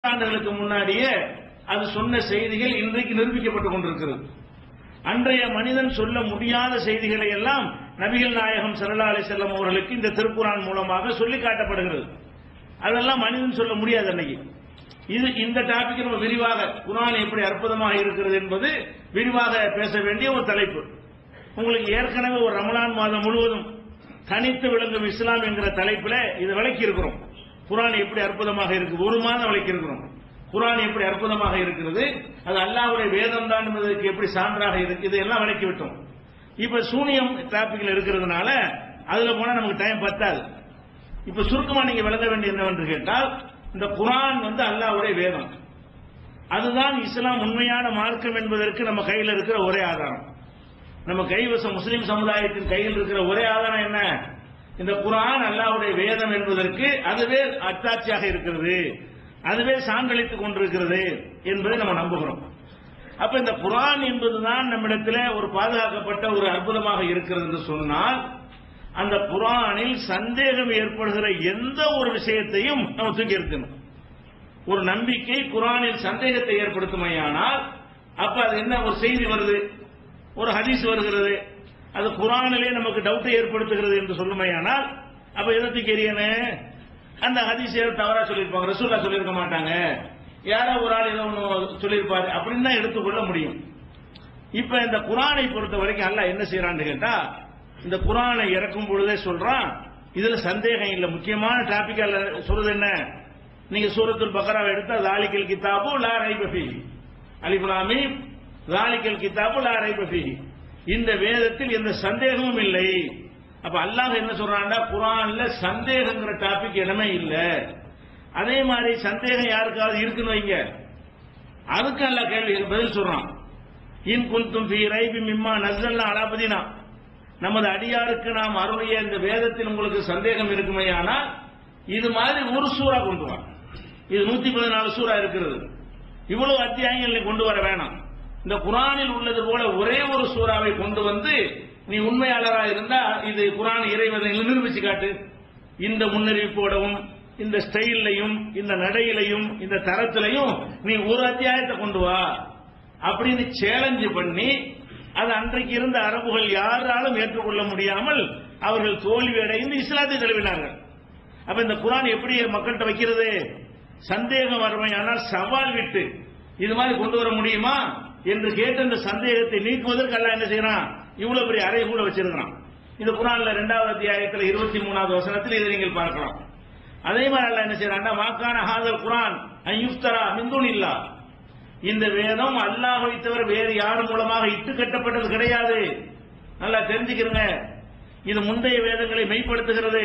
ஆண்டுகளுக்கு முன்னாடியே அது சொன்ன செய்திகள் இன்றைக்கு நிரூபிக்கப்பட்டுக் கொண்டிருக்கிறது அன்றைய மனிதன் சொல்ல முடியாத செய்திகளை எல்லாம் நபிகள் நாயகம் சல்லா அலி செல்லம் அவர்களுக்கு இந்த திருக்குறான் மூலமாக சொல்லி காட்டப்படுகிறது அதெல்லாம் மனிதன் சொல்ல முடியாது அன்னைக்கு இது இந்த டாபிக் நம்ம விரிவாக குரான் எப்படி அற்புதமாக இருக்கிறது என்பது விரிவாக பேச வேண்டிய ஒரு தலைப்பு உங்களுக்கு ஏற்கனவே ஒரு ரமலான் மாதம் முழுவதும் தனித்து விளங்கும் இஸ்லாம் என்கிற தலைப்பில் இதை விளக்கி இருக்கிறோம் குரான் எப்படி அற்புதமாக இருக்கு ஒரு மாதம் விளக்கி இருக்கிறோம் குரான் எப்படி அற்புதமாக இருக்கிறது அது அல்லாவுடைய வேதம் தான் என்பதற்கு எப்படி சான்றாக இருக்கு இதெல்லாம் விளக்கி விட்டோம் இப்ப சூனியம் டாபிக்ல இருக்கிறதுனால அதுல போனா நமக்கு டைம் பத்தாது இப்ப சுருக்கமா நீங்க விளங்க வேண்டிய என்னவென்று கேட்டால் இந்த குரான் வந்து அல்லாவுடைய வேதம் அதுதான் இஸ்லாம் உண்மையான மார்க்கம் என்பதற்கு நம்ம கையில் இருக்கிற ஒரே ஆதாரம் நம்ம கைவசம் முஸ்லிம் சமுதாயத்தின் கையில் இருக்கிற ஒரே ஆதாரம் என்ன இந்த குரான் அல்லாவுடைய வேதம் என்பதற்கு அதுவே அத்தாட்சியாக இருக்கிறது அதுவே சான்றளித்துக் கொண்டிருக்கிறது என்பதை நம்ம நம்புகிறோம் அப்ப இந்த குரான் என்பதுதான் நம்மிடத்தில் ஒரு பாதுகாக்கப்பட்ட ஒரு அற்புதமாக இருக்கிறது என்று சொன்னால் அந்த குரானில் சந்தேகம் ஏற்படுகிற எந்த ஒரு விஷயத்தையும் நம்ம தூக்கி இருக்கணும் ஒரு நம்பிக்கை குரானில் சந்தேகத்தை ஏற்படுத்துமையானால் அப்ப அது என்ன ஒரு செய்தி வருது ஒரு ஹதீஸ் வருகிறது அது குரானிலே நமக்கு டவுட்டை ஏற்படுத்துகிறது என்று சொல்லுமையானால் அப்ப எதை தூக்கி எறியணும் அந்த ஹதீஸ் தவறா சொல்லியிருப்பாங்க ரசூல்லா சொல்லியிருக்க மாட்டாங்க யாரோ ஒரு ஆள் ஏதோ ஒன்று சொல்லியிருப்பாரு அப்படின்னு தான் எடுத்துக்கொள்ள முடியும் இப்ப இந்த குரானை பொறுத்த வரைக்கும் அல்ல என்ன செய்யறான்னு கேட்டா இந்த குரானை இறக்கும் பொழுதே சொல்றான் இதுல சந்தேகம் இல்லை முக்கியமான டாபிக் அல்ல சொல்றது என்ன நீங்க சூரத்துல் பக்கராவை எடுத்தா லாலிக்கல் கிதாபு லா ரைபி அலிபுலாமி லாலிக்கல் கிதாபு லா ரைபி இந்த வேதத்தில் எந்த சந்தேகமும் இல்லை அப்ப அல்லாஹ் என்ன சொல்றான்னா குரான்ல சந்தேகங்கிற டாபிக் இடமே இல்லை அதே மாதிரி சந்தேகம் யாருக்காவது இருக்குன்னு வைங்க அதுக்கு அல்ல கேள்வி பதில் சொல்றான் இன் குந்தும் ஃபீ ரைபி மிம்மா நஸ்ஸல்னா அலாபதினா நமது அடியாருக்கு நாம் அருளிய இந்த வேதத்தில் உங்களுக்கு சந்தேகம் இருக்குமையானால் இது மாதிரி ஒரு சூறா கொண்டு வா இது நூத்தி பதினாலு சூறா இருக்கிறது இவ்வளவு அத்தியாயங்கள் நீ கொண்டு வர வேணாம் இந்த குரானில் உள்ளது போல ஒரே ஒரு சூறாவை கொண்டு வந்து நீ உண்மையாளராக இருந்தா இது குரான் இறைவதை நிரூபிச்சு காட்டு இந்த முன்னறிவிப்போடவும் இந்த ஸ்டைல்லையும் இந்த நடையிலையும் இந்த தரத்திலையும் நீ ஒரு அத்தியாயத்தை கொண்டு வா அப்படின்னு சேலஞ்சு பண்ணி அது அன்றைக்கு இருந்த அரபுகள் யாராலும் ஏற்றுக்கொள்ள முடியாமல் அவர்கள் தோல்வி அடைந்து இஸ்லாத்தை தழுவினார்கள் அப்ப இந்த குரான் எப்படி மக்கள்கிட்ட வைக்கிறது சந்தேகம் வறுமையானால் சவால் விட்டு இது மாதிரி கொண்டு வர முடியுமா என்று கேட்ட இந்த சந்தேகத்தை நீக்குவதற்கு அல்ல என்ன செய்யறான் இவ்வளவு பெரிய அறை கூட வச்சிருக்கிறான் இந்த குரான்ல இரண்டாவது அத்தியாயத்தில் இருபத்தி மூணாவது வசனத்தில் இதை நீங்கள் பார்க்கலாம் அதே மாதிரி அல்ல என்ன செய்யறான் வாக்கான ஹாதல் குரான் யுஃப்தரா மிந்துன் இல்லா இந்த வேதம் அல்லாஹை தவிர வேறு யார் மூலமாக இட்டு கட்டப்பட்டது கிடையாது நல்லா தெரிஞ்சுக்கிறங்க இது முந்தைய வேதங்களை மெய்ப்படுத்துகிறது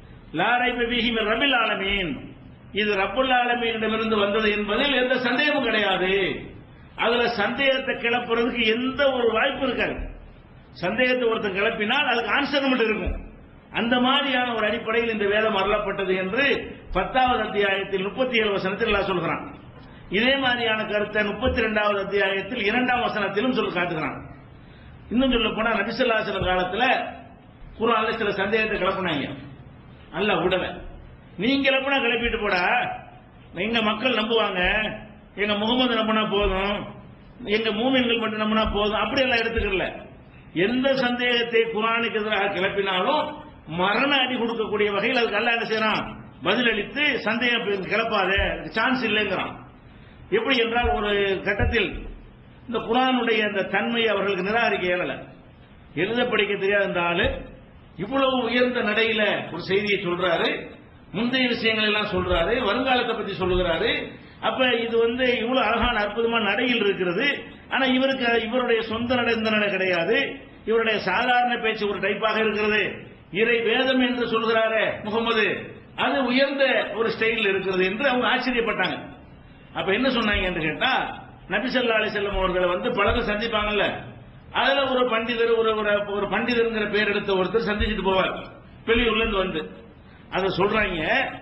லாரை பிஹி ரபில் ஆலமீன் இது ரப்புல் ஆலமீனிடமிருந்து வந்தது என்பதில் எந்த சந்தேகமும் கிடையாது அதுல சந்தேகத்தை கிளப்புறதுக்கு எந்த ஒரு வாய்ப்பு இருக்காது சந்தேகத்தை ஒருத்தன் கிளப்பினால் அதுக்கு ஆன்சர் மட்டும் இருக்கும் அந்த மாதிரியான ஒரு அடிப்படையில் இந்த வேதம் அருளப்பட்டது என்று பத்தாவது அத்தியாயத்தில் முப்பத்தி ஏழு வசனத்தில் எல்லாம் சொல்கிறான் இதே மாதிரியான கருத்தை முப்பத்தி ரெண்டாவது அத்தியாயத்தில் இரண்டாம் வசனத்திலும் சொல்லி காட்டுகிறான் இன்னும் சொல்ல போனா நபிசல்லாசன காலத்துல குரான்ல சில சந்தேகத்தை கிளப்பினாங்க அல்ல விடல நீங்க கிளப்பினா கிளப்பிட்டு போடா எங்க மக்கள் நம்புவாங்க எங்க முகமது நம்பினா போதும் எங்க மூமின்கள் மட்டும் நம்பினா போதும் அப்படி எல்லாம் எடுத்துக்கல எந்த சந்தேகத்தை குரானுக்கு எதிராக கிளப்பினாலும் மரண அடி கொடுக்கக்கூடிய வகையில் அதுக்கு அல்ல என்ன செய்யறான் பதிலளித்து சந்தேகம் கிளப்பாத சான்ஸ் இல்லைங்கிறான் எப்படி என்றால் ஒரு கட்டத்தில் இந்த குரானுடைய அந்த தன்மையை அவர்களுக்கு நிராகரிக்க இயலல எழுத படிக்க தெரியாத இந்த ஆளு இவ்வளவு உயர்ந்த நடையில ஒரு செய்தியை சொல்றாரு முந்தைய விஷயங்கள் எல்லாம் சொல்றாரு வருங்காலத்தை பத்தி சொல்லுகிறாரு அப்ப இது வந்து இவ்வளவு அழகான அற்புதமான நடையில் இருக்கிறது ஆனா இவருக்கு இவருடைய சொந்த நடை இந்த நடை கிடையாது இவருடைய சாதாரண பேச்சு ஒரு டைப்பாக இருக்கிறது இறை வேதம் என்று சொல்கிறாரே முகமது அது உயர்ந்த ஒரு ஸ்டைல் இருக்கிறது என்று அவங்க ஆச்சரியப்பட்டாங்க அப்ப என்ன சொன்னாங்க என்று கேட்டா நபிசல்லா அலி செல்லம் அவர்களை வந்து பலரும் சந்திப்பாங்கல்ல அதுல ஒரு பண்டிதர் ஒரு ஒரு பண்டிதருங்கிற பேர் எடுத்த ஒருத்தர் சந்திச்சுட்டு போவார் வெளியூர்ல இருந்து வந்து அதை சொல்றாங்க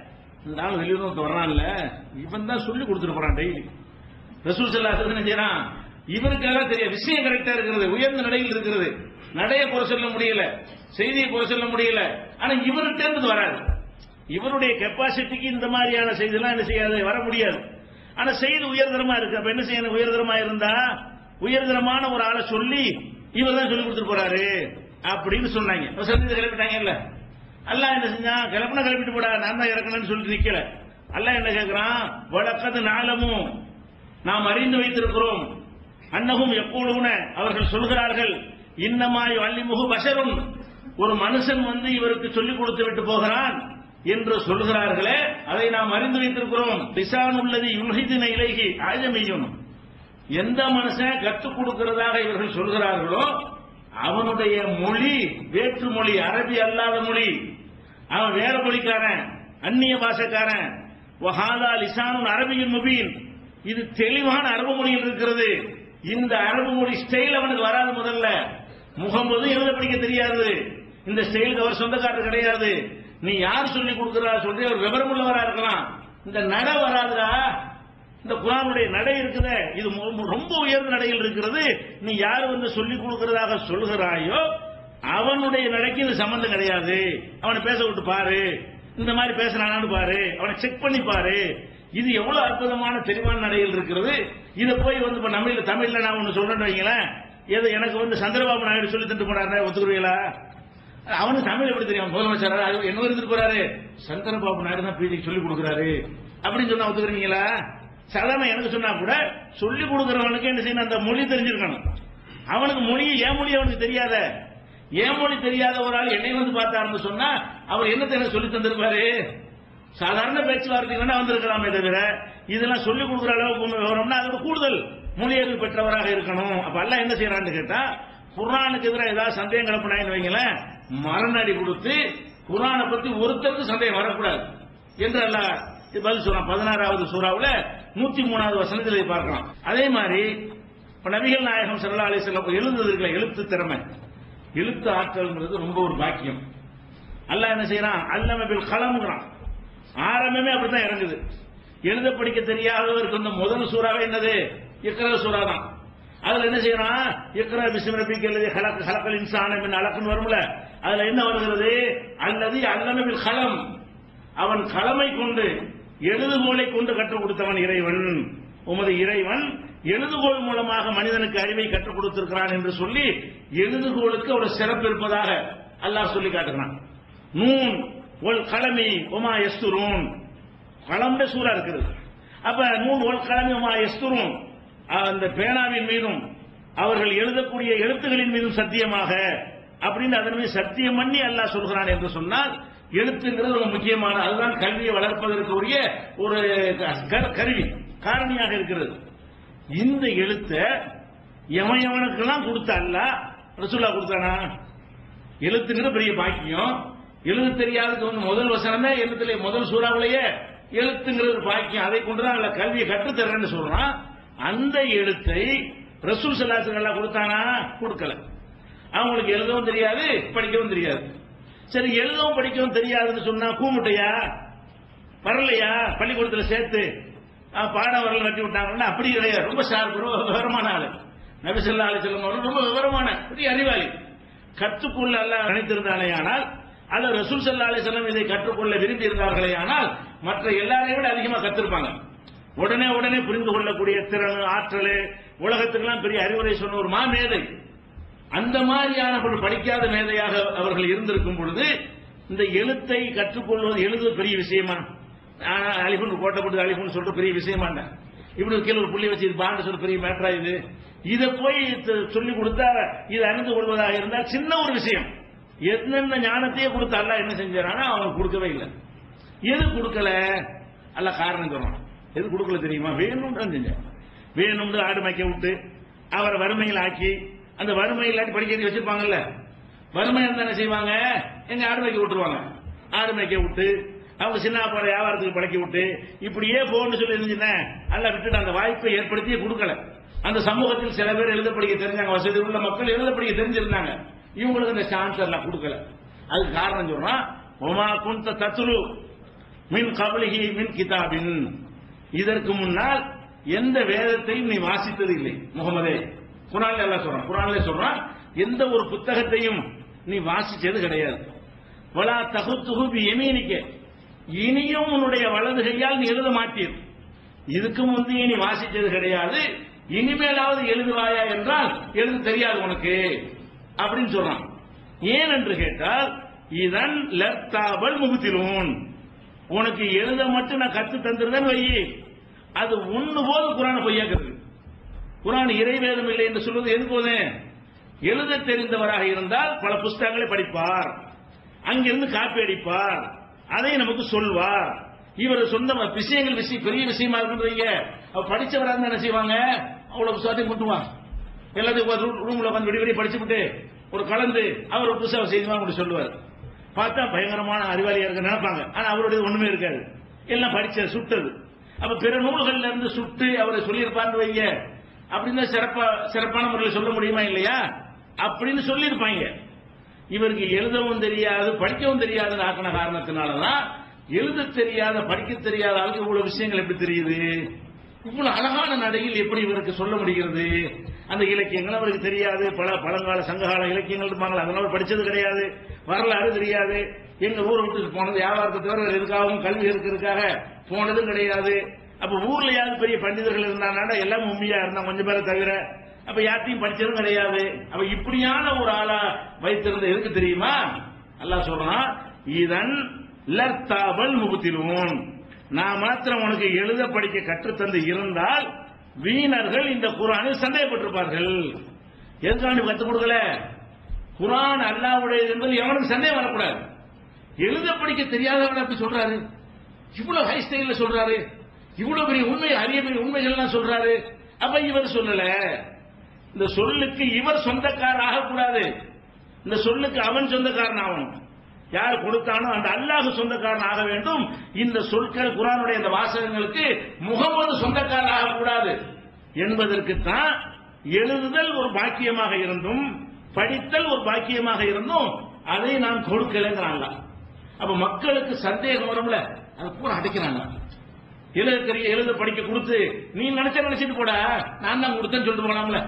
நாள் வெளியூர் ஒருத்தர் வர்றான்ல இவன் தான் சொல்லி கொடுத்துட்டு போறான் டெய்லி ரசூல் சல்லா என்ன செய்யறான் இவருக்காக தெரியும் விஷயம் கரெக்டா இருக்கிறது உயர்ந்த நடையில் இருக்கிறது நடைய குறை சொல்ல முடியல செய்தியை குறை சொல்ல முடியல ஆனா இவர்கிட்ட இருந்து வராது இவருடைய கெப்பாசிட்டிக்கு இந்த மாதிரியான செய்திலாம் என்ன செய்யாது வர முடியாது ஆனா செய்தி உயர்தரமா இருக்கு அப்ப என்ன செய்யணும் உயர்தரமா இருந்தா உயர்தரமான ஒரு ஆளை சொல்லி இவர் தான் சொல்லி கொடுத்துட்டு போறாரு அப்படின்னு சொன்னாங்க இப்ப சந்தேகத்தை கிளப்பிட்டாங்க இல்ல அல்லாஹ் என்ன செஞ்சான் கிளப்புனா கிளப்பிட்டு போடா நான் தான் இறக்கணும்னு சொல்லிட்டு நிக்கல அல்லாஹ் என்ன கேட்கிறான் வழக்கது நாளமும் நாம் அறிந்து வைத்திருக்கிறோம் அன்னகும் எப்பொழுதுன அவர்கள் சொல்கிறார்கள் இன்னமாய் வள்ளிமுகு பஷரும் ஒரு மனுஷன் வந்து இவருக்கு சொல்லிக் கொடுத்து விட்டு போகிறான் என்று சொல்கிறார்களே அதை நாம் அறிந்து வைத்திருக்கிறோம் பிசான் உள்ளது யுல்ஹிதின இலகி ஆஜமையும் எந்த மனுஷன் கற்றுக் கொடுக்கிறதாக இவர்கள் சொல்கிறார்களோ அவனுடைய மொழி வேற்று மொழி அரபி அல்லாத மொழி அவன் வேற மொழிக்காரன் அந்நிய பாஷைக்காரன் வஹாதா லிசானுன் அரபியின் முபீன் இது தெளிவான அரபு மொழியில் இருக்கிறது இந்த அரபு மொழி ஸ்டைல் அவனுக்கு வராது முதல்ல முகமது எழுத படிக்க தெரியாது இந்த ஸ்டைலுக்கு அவர் சொந்தக்காரர் கிடையாது நீ யார் சொல்லி கொடுக்கிறா சொல்லி அவர் விவரம் உள்ளவரா இருக்கலாம் இந்த நட வராதுடா இந்த குரானுடைய நடை இருக்குதே இது மு- ரொம்ப உயர்ந்த நடையில் இருக்கிறது நீ யார் வந்து சொல்லி கொடுக்கிறதாக சொல்கிறாயோ அவனுடைய நடைக்கு இது சம்பந்தம் கிடையாது அவனை பேச விட்டு பாரு இந்த மாதிரி பேசுறானான்னு பாரு அவனை செக் பண்ணி பாரு இது எவ்வளவு அற்புதமான தெளிவான நடையில் இருக்கிறது இதை போய் வந்து இப்ப தமிழ்ல தமிழ்ல நான் ஒண்ணு சொல்றேன்னு வைங்களேன் ஏதோ எனக்கு வந்து சந்திரபாபு நாயுடு சொல்லி தந்து போனாரு ஒத்துக்குறீங்களா அவனுக்கு தமிழ் எப்படி தெரியும் முதலமைச்சர் அது என்ன இருந்துட்டு போறாரு சந்திரபாபு நாயுடு தான் பிஜிக்கு சொல்லி கொடுக்குறாரு அப்படின்னு சொன்னா ஒத்துக்கிறீங்களா சாதாரண எனக்கு சொன்னா கூட சொல்லி கொடுக்கறவனுக்கு என்ன செய்யணும் அந்த மொழி தெரிஞ்சிருக்கணும் அவனுக்கு மொழி ஏன் மொழி அவனுக்கு தெரியாத ஏன் மொழி தெரியாத ஒரு ஆள் என்னை வந்து பார்த்தாருன்னு சொன்னா அவர் என்னத்தை எனக்கு சொல்லி தந்திருப்பாரு சாதாரண பேச்சுவார்த்தைக்கு வேணா வந்திருக்கலாமே தவிர இதெல்லாம் சொல்லிக் கொடுக்குற அளவுக்கு விவரம்னா அதோட கூடுதல் மொழியறிவு பெற்றவராக இருக்கணும் அப்ப எல்லாம் என்ன செய்யறான்னு கேட்டா குர்ஆனுக்கு எதிராக ஏதாவது சந்தேகம் கிளப்பினாங்கன்னு வைங்களேன் மரணடி கொடுத்து குர்ஆனை பத்தி ஒருத்தருக்கு சந்தேகம் வரக்கூடாது என்று அல்லாஹ் இது பதில் சொல்றான் பதினாறாவது சூறாவுல நூத்தி மூணாவது வசனத்தில் இதை பார்க்கலாம் அதே மாதிரி இப்ப நபிகள் நாயகம் ஸல்லல்லாஹு அலைஹி வஸல்லம் எழுதுறது இருக்குல்ல எழுத்து திறமை எழுத்து ஆற்றல்ங்கிறது ரொம்ப ஒரு பாக்கியம் அல்லாஹ் என்ன செய்யறான் அல்லம பில் கலம்ங்கிறான் ஆரம்பமே அப்படித்தான் இறங்குது எழுத படிக்க தெரியாதவருக்கு இந்த முதல் சூறாவே என்னது இக்ரா சூறா தான் அதுல என்ன செய்யறான் இக்ரா பிஸ்மி ரப்பிக்க அல்லது ஹலக் ஹலக்கல் இன்சான மின் அலக்குன்னு வரும்ல அதுல என்ன வருகிறது அல்லது அல்லம பில் கலம் அவன் கலமை கொண்டு எழுதுகோலை கொண்டு கற்றுக் கொடுத்தவன் இறைவன் உமது இறைவன் எழுதுகோல் மூலமாக மனிதனுக்கு அறிவை கற்றுக் கொடுத்திருக்கிறான் என்று சொல்லி எழுதுகோலுக்கு ஒரு சிறப்பு இருப்பதாக அல்லாஹ் சொல்லி காட்டுகிறான் நூன் ஒல் கலமி உமா எஸ்துரூன் கலம்ல சூறா இருக்குது அப்ப நூன் ஒல் கலமி உமா எஸ்துரூன் அந்த பேனாவின் மீதும் அவர்கள் எழுதக்கூடிய எழுத்துகளின் மீதும் சத்தியமாக அப்படின்னு அதன் மீது சத்தியம் பண்ணி அல்லாஹ் சொல்கிறான் என்று சொன்னால் எழுத்துங்கிறது ரொம்ப முக்கியமான அதுதான் கல்வியை வளர்ப்பதற்கு உரிய ஒரு க- கருவி காரணியாக இருக்கிறது இந்த எழுத்த எவன் எவனுக்கெல்லாம் கொடுத்த அல்லாஹ் ரசூல்லா கொடுத்தானா எழுத்துங்கிற பெரிய பாக்கியம் எழுத தெரியாததுக்கு வந்து முதல் வசனமே எழுத்துல முதல் சூறாவிலேயே எழுத்துங்கிறது ஒரு பாக்கியம் அதை கொண்டுதான் அல்ல கல்வியை கற்றுத்தர்றேன்னு சொல்றான் அந்த எழுத்தை ரசூல் சல்லாசன் எல்லாம் கொடுத்தானா கொடுக்கல அவங்களுக்கு எழுதவும் தெரியாது படிக்கவும் தெரியாது சரி எழுதவும் படிக்கவும் தெரியாதுன்னு சொன்னா கூமுட்டையா வரலையா பள்ளிக்கூடத்துல சேர்த்து ஆ, பாடம் வரல நட்டி விட்டாங்கன்னா அப்படி கிடையாது ரொம்ப ஷார்ப் ரொம்ப விவரமான ஆளு நபிசல்லா அலி செல்லம் அவர்கள் ரொம்ப விவரமான பெரிய அறிவாளி கற்றுக்கொள்ள அல்ல நினைத்திருந்தானே ஆனால் அல்ல ரசூல் சல்லா அலி செல்லம் இதை கற்றுக்கொள்ள விரும்பி இருந்தார்களே ஆனால் மற்ற எல்லாரையும் விட அதிகமாக கத்திருப்பாங்க உடனே உடனே புரிந்து கொள்ளக்கூடிய திறன் ஆற்றல் உலகத்துக்கெல்லாம் பெரிய அறிவுரை சொன்ன ஒரு மாமேதை அந்த மாதிரியான ஒரு படிக்காத மேதையாக அவர்கள் இருந்திருக்கும் பொழுது இந்த எழுத்தை கற்றுக்கொள்வது எழுதுவது பெரிய விஷயமா ஆனா, அலிஃபுன் கோட்டப்பட்டு அலிஃபுன் சொல்லிட்டு பெரிய விஷயமாண்ட இப்படி ஒரு கீழே ஒரு புள்ளி வச்சு இது பாண்டு சொல்ல பெரிய மேட்டரா இது இதை போய் த- சொல்லி கொடுத்தா இது அறிந்து கொள்வதாக இருந்தால் சின்ன ஒரு விஷயம் என்னென்ன ஞானத்தையே கொடுத்த அல்லாஹ் என்ன செஞ்சாரானா அவனுக்கு கொடுக்கவே இல்லை எது கொடுக்கல அல்ல காரணம் சொல்றான் எது கொடுக்கல தெரியுமா வேணும்னு தான் செஞ்சேன் வேணும்னு ஆடு மேய்க்க விட்டு அவரை வறுமையில் ஆக்கி அந்த வறுமை இல்லாட்டி படிக்க வச்சிருப்பாங்கல்ல வறுமை இருந்தா என்ன செய்வாங்க எங்க ஆடு மேய்க்க விட்டுருவாங்க ஆடு மேய்க்க விட்டு அவங்க சின்ன பாட வியாபாரத்துக்கு பழக்கி விட்டு இப்படியே போன்னு சொல்லி இருந்துச்சுன்னா அல்ல விட்டுட்டு அந்த வாய்ப்பை ஏற்படுத்தியே கொடுக்கல அந்த சமூகத்தில் சில பேர் எழுத படிக்க தெரிஞ்சாங்க வசதி உள்ள மக்கள் எழுத படிக்க தெரிஞ்சிருந்தாங்க இவங்களுக்கு இந்த சான்ஸ் எல்லாம் கொடுக்கல அதுக்கு காரணம் சொல்றான் ஒமா குந்த தத்துரு மின் கபலிகி மின் கிதாபின் இதற்கு முன்னால் எந்த வேதத்தையும் நீ வாசித்தது இல்லை முகமதே குரான்ல எல்லாம் சொல்றான் குரான்ல சொல்றான் எந்த ஒரு புத்தகத்தையும் நீ வாசிச்சது கிடையாது வலா தகுத்துகு பி எமீனிக்க இனியும் உன்னுடைய வலது கையால் நீ எழுத மாட்டீர் இதுக்கு முந்தைய நீ வாசிச்சது கிடையாது இனிமேலாவது எழுதுவாயா என்றால் எழுத தெரியாது உனக்கு அப்படின்னு சொல்றான் ஏன் என்று கேட்டால் இதன் லத்தாபல் முகுத்திலூன் உனக்கு எழுத மட்டும் நான் கத்து தந்துருந்தேன் வை அது ஒண்ணு போது குரான பொய்யாக்குறது குரான் இறைவேதம் இல்லை என்று சொல்வது எது போது எழுத தெரிந்தவராக இருந்தால் பல புஸ்தகங்களை படிப்பார் அங்கிருந்து காப்பி அடிப்பார் அதை நமக்கு சொல்வார் இவர் சொந்த விஷயங்கள் விஷயம் பெரிய விஷயமா இருக்குன்றீங்க அவர் படிச்சவரா இருந்தா என்ன செய்வாங்க அவ்வளவு புத்தகத்தையும் கொண்டுவாங்க எல்லாத்தையும் ரூம்ல உட்காந்து விடி விடி படிச்சுவிட்டு ஒரு கலந்து அவர் ஒரு புதுசாக செய்தி உங்களுக்கு சொல்லுவார் பார்த்தா பயங்கரமான அறிவாளியா இருக்க நினைப்பாங்க ஆனா அவருடைய ஒண்ணுமே இருக்காது எல்லாம் படிச்ச சுட்டது அப்ப பிற நூல்கள்ல இருந்து சுட்டு அவரை சொல்லியிருப்பான்னு வைங்க அப்படின்னு சிறப்பா சிறப்பான முறையில் சொல்ல முடியுமா இல்லையா அப்படின்னு சொல்லியிருப்பாங்க இவருக்கு எழுதவும் தெரியாது படிக்கவும் தெரியாதுன்னு ஆக்கின காரணத்தினாலதான் எழுத தெரியாத படிக்க தெரியாத ஆளுக்கு இவ்வளவு விஷயங்கள் எப்படி தெரியுது இவ்வளவு அழகான நடையில் எப்படி இவருக்கு சொல்ல முடிகிறது அந்த இலக்கியங்கள் அவருக்கு தெரியாது பல பழங்கால சங்ககால இலக்கியங்கள் இருப்பாங்க அதெல்லாம் அவர் படிச்சது கிடையாது வரலாறு தெரியாது எங்க ஊரை விட்டு போனது வியாபாரத்தை தவிர வேற எதுக்காகவும் கல்வி இருக்கிறதுக்காக போனதும் கிடையாது அப்ப ஊர்ல யாரும் பெரிய பண்டிதர்கள் இருந்தாங்கன்னா எல்லாம் உண்மையா இருந்தா கொஞ்சம் பேரை தவிர அப்ப யார்ட்டையும் படிச்சதும் கிடையாது அப்ப இப்படியான ஒரு ஆளா வைத்திருந்த எதுக்கு தெரியுமா அல்லாஹ் சொல்றான் இதன் லர்த்தாபல் முகுத்திலுவோம் நான் மாத்திரம் உனக்கு எழுத படிக்க கற்றுத்தந்து இருந்தால் வீணர்கள் இந்த குரானில் சந்தேகப்பட்டிருப்பார்கள் எதுக்காண்டு கற்றுக் கொடுக்கல குரான் அல்லாவுடையது என்பது எவனுக்கு சந்தேகம் வரக்கூடாது எழுத படிக்க தெரியாதவன் அப்படி சொல்றாரு இவ்வளவு ஹை ஸ்டைல்ல சொல்றாரு இவ்வளவு பெரிய உண்மை அரிய பெரிய உண்மைகள் எல்லாம் சொல்றாரு அப்ப இவர் சொல்லல இந்த சொல்லுக்கு இவர் சொந்தக்காரர் ஆகக்கூடாது இந்த சொல்லுக்கு அவன் சொந்தக்காரன் ஆகணும் யார் கொடுத்தானோ அந்த அல்லாஹ் சொந்தக்காரன் ஆக வேண்டும் இந்த சொற்கள் குரானுடைய இந்த வாசகங்களுக்கு முகமது சொந்தக்காரன் ஆகக்கூடாது என்பதற்குத்தான் எழுதுதல் ஒரு பாக்கியமாக இருந்தும் படித்தல் ஒரு பாக்கியமாக இருந்தும் அதை நான் கொடுக்கலைங்கிறாங்க அப்ப மக்களுக்கு சந்தேகம் வரும்ல அதை பூரா அடைக்கிறாங்க எழுத தெரிய எழுத படிக்க கொடுத்து நீ நினைச்ச நினைச்சிட்டு போட நான் தான் கொடுத்தேன்னு சொல்லிட்டு போனாங்களே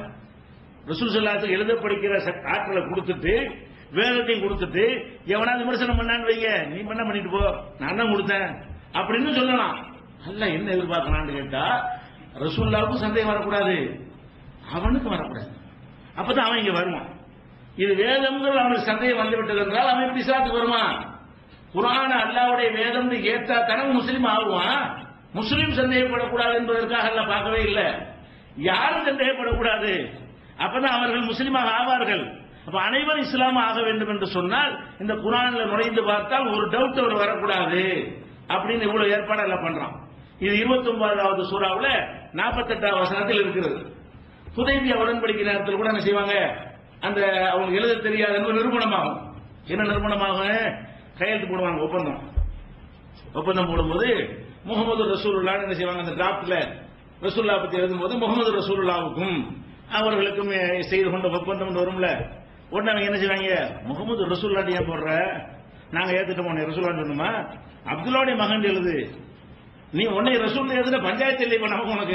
ரசூல் சல்லாத்துக்கு எழுத படிக்கிற ச- ஆட்களை கொடுத்துட்டு வேதத்தையும் கொடுத்துட்டு எவனாவது விமர்சனம் பண்ணான்னு வைங்க நீ பண்ண பண்ணிட்டு போ நான் தான் கொடுத்தேன் அப்படின்னு சொல்லலாம் அல்ல என்ன எதிர்பார்க்கலான்னு கேட்டா ரசூல்லாவுக்கும் சந்தேகம் வரக்கூடாது அவனுக்கு வரக்கூடாது அப்பதான் அவன் இங்க வருவான் இது வேதம்ங்கிறது அவனுக்கு சந்தேகம் வந்து விட்டது என்றால் அவன் எப்படி சாத்துக்கு வருவான் குரான் அல்லாவுடைய வேதம் ஏற்றா தனக்கு முஸ்லீம் ஆகுவான் முஸ்லீம் சந்தேகப்படக்கூடாது என்பதற்காக அல்ல பார்க்கவே இல்லை யாரும் சந்தேகப்படக்கூடாது அப்பதான் அவர்கள் முஸ்லீமாக ஆவார்கள் அப்ப அனைவரும் இஸ்லாம் ஆக வேண்டும் என்று சொன்னால் இந்த குரான்ல நுழைந்து பார்த்தால் ஒரு டவுட் அவர் வரக்கூடாது அப்படின்னு இவ்வளவு ஏற்பாடு எல்லாம் பண்றான் இது இருபத்தி ஒன்பதாவது சூறாவுல நாற்பத்தெட்டாவது வசனத்தில் இருக்கிறது புதைவிய உடன்படிக்கை நேரத்தில் கூட என்ன செய்வாங்க அந்த அவங்க எழுத தெரியாத என்பது நிரூபணமாகும் என்ன நிரூபணமாகும் கையெழுத்து போடுவாங்க ஒப்பந்தம் ஒப்பந்தம் போடும்போது முகமது ரசூலுல்லான்னு என்ன செய்வாங்க அந்த டிராப்ட்ல ரசூல்லா பத்தி எழுதும்போது முகமது ரசூலுல்லாவுக்கும் அவர்களுக்கும் எ- செய்து கொண்ட ஒப்பந்தம் வரும்ல உடனே அவங்க என்ன செய்வாங்க முகமது ரசூல்லாட்டி ஏன் போடுற நாங்க ஏத்துட்டு போனோம் ரசூல்லான்னு சொன்னோமா அப்துல்லாவுடைய மகன் எழுது நீ உன்னை ரசூல் எழுதுன பஞ்சாயத்து இல்லை இப்ப நமக்கு உனக்கு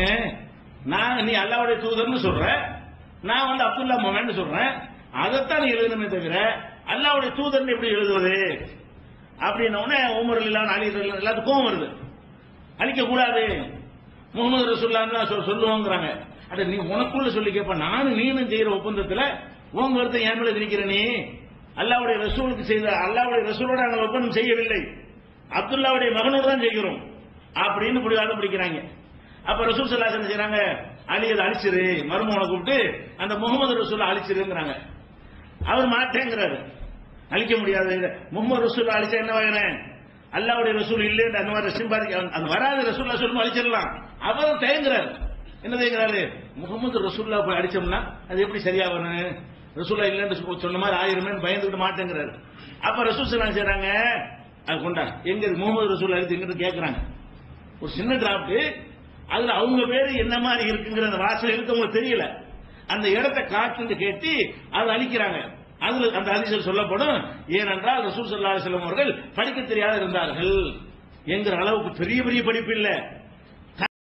நான் நீ அல்லாவுடைய தூதர்னு சொல்ற நான் வந்து அப்துல்லா மகன் சொல்றேன் அதைத்தான் நீ எழுதணுமே தவிர அல்லாவுடைய தூதர்னு எப்படி எழுதுவது அப்படின்ன உடனே உமர் இல்லாம அலி ரலியல்லாஹு எல்லாத்துக்கும் கோவம் வருது அழிக்க கூடாது முகமது ரசூல்லான்னு தான் சொல் சொல்லுவோங்கிறாங்க அட நீ உனக்குள்ள சொல்லி கேப்ப நானும் நீனும் செய்யற ஒப்பந்தத்துல உன் கருத்தை என் மேல திணிக்கிற நீ அல்லாவுடைய ரசூலுக்கு செய்த அல்லாவுடைய ரசூலோட நாங்கள் ஒப்பந்தம் செய்யவில்லை அப்துல்லாவுடைய மகனோடு தான் செய்கிறோம் அப்படின்னு பிடிவாதம் பிடிக்கிறாங்க அப்ப ரசூல் சல்லாஸ் என்ன செய்றாங்க அலி அதை அழிச்சிரு மருமகனை கூப்பிட்டு அந்த முகமது ரசூலை அழிச்சிருங்கிறாங்க அவர் மாட்டேங்கிறாரு அழிக்க முடியாது முகமது ரசூல் அழிச்சா என்ன வாங்கினேன் அல்லாவுடைய ரசூல் இல்லைன்னு அந்த மாதிரி சிம்பாதிக்க அது வராது ரசூல்லா சொல்லும் அழிச்சிடலாம் அவரும் தயங்குறாரு என்ன தயங்குறாரு முகமது ரசூல்லா போய் அடிச்சோம்னா அது எப்படி சரியா வரும் ரசூல்லா இல்லைன்னு சொ- சொன்ன மாதிரி ஆயிருமேன்னு பயந்துக்கிட்டு மாட்டேங்கிறாரு அப்ப ரசூல் என்ன செய்றாங்க அது கொண்டா எங்க இருக்கு? முகமது ரசூல் அழித்து எங்கிட்ட கேட்கறாங்க ஒரு சின்ன டிராப்ட் அதுல அவங்க பேரு என்ன மாதிரி இருக்குங்கிற அந்த வாசல் இருக்கு அவங்களுக்கு தெரியல அந்த இடத்தை காட்டுன்னு கேட்டு அதை அழிக்கிறாங்க அதுல அந்த அதிசல் சொல்லப்படும் ஏனென்றால் ரசூல் ஸல்லல்லாஹு அலைஹி வஸல்லம் அவர்கள் படிக்க தெரியாத இருந்தார்கள் என்கிற அளவுக்கு பெரிய பெரிய படிப்பு இல்ல